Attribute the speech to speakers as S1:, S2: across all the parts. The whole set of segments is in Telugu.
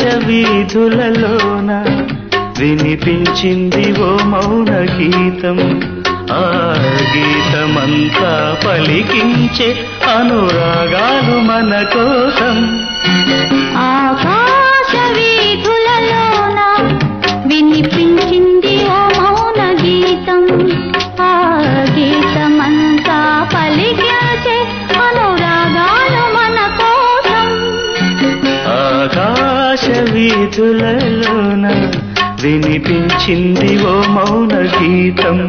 S1: వీధులలోన వినిపించింది ఓ మౌన గీతం ఆ గీతమంతా పలికించే అనురాగాలు మన కోసం
S2: ఆకాశ వీధులలోన వినిపించింది ఓ మౌన గీతం ఆ గీతమంతా పలికించే అనురాగాలు మన కోసం
S1: ఆకాశ వీధులలోన వినిపించింది ఓ మౌన గీతం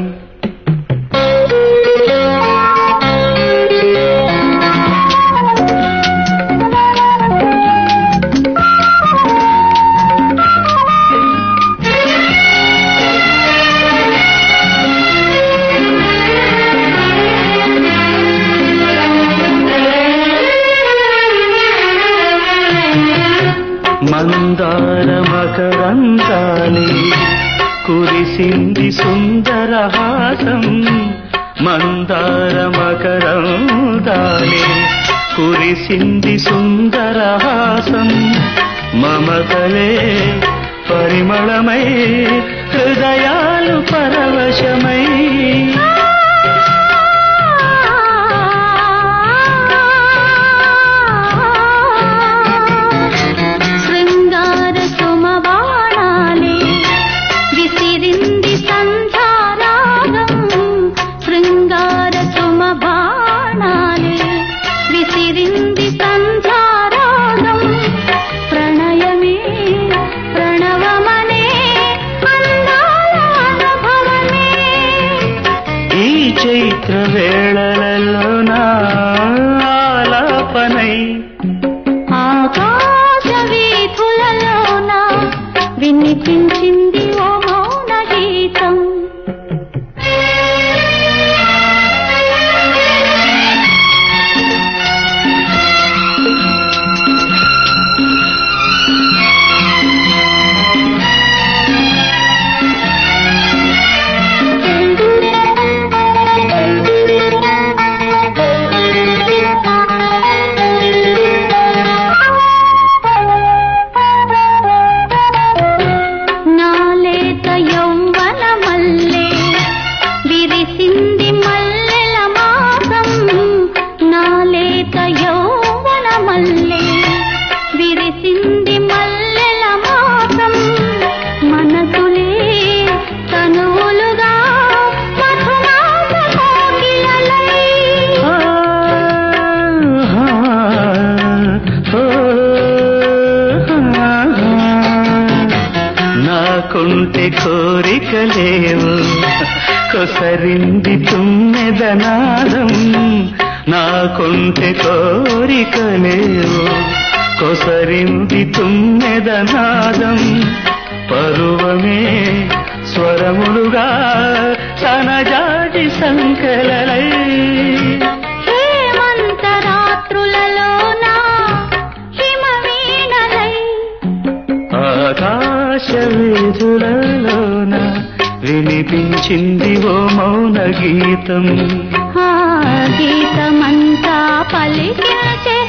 S1: మందార మకరందాలే కురిసింది సుందర హాసం మందార మకరందాలే కురిసింది సుందర హాసం మమతలే పరిమళమై హృదయాలు పరవశమై
S2: శృంగార సుమబాణాలే విసిరింది సంధ్యారాగం శృంగార సుమబాణాలే విసిరింది సంధ్యారాగం ప్రణయమే ప్రణవమనే అందాల అనుభవమే
S1: ఈ చైత్ర వేళలలో ఆలాపనై
S2: ఆకాశ వీధులలోన వినిపించింది ఓ మౌన గీతం నాలేత యౌవన మల్లె విరిసింది మల్లెల మాసం నాలేత యౌవన మల్లె విరిసింది మల్లెల మాసం మనసులే తనువులుగా మధుమాస కోకిలలై
S1: ఆ, ఓ, నాకుంటే కోరికలేవు కొసరింది తుమ్మెదనాదం నాకుంటే కోరికలేవు కొసరింది తుమ్మెదనాదం పరువమే స్వరములుగా సనజాటి సంకలలై
S2: హేమంత రాత్రులలోన హిమవీణలై
S1: ఆకాశ వీధులలోన వినిపించింది ఓ మౌన గీతం
S2: ఆ గీతమంతా పలికించే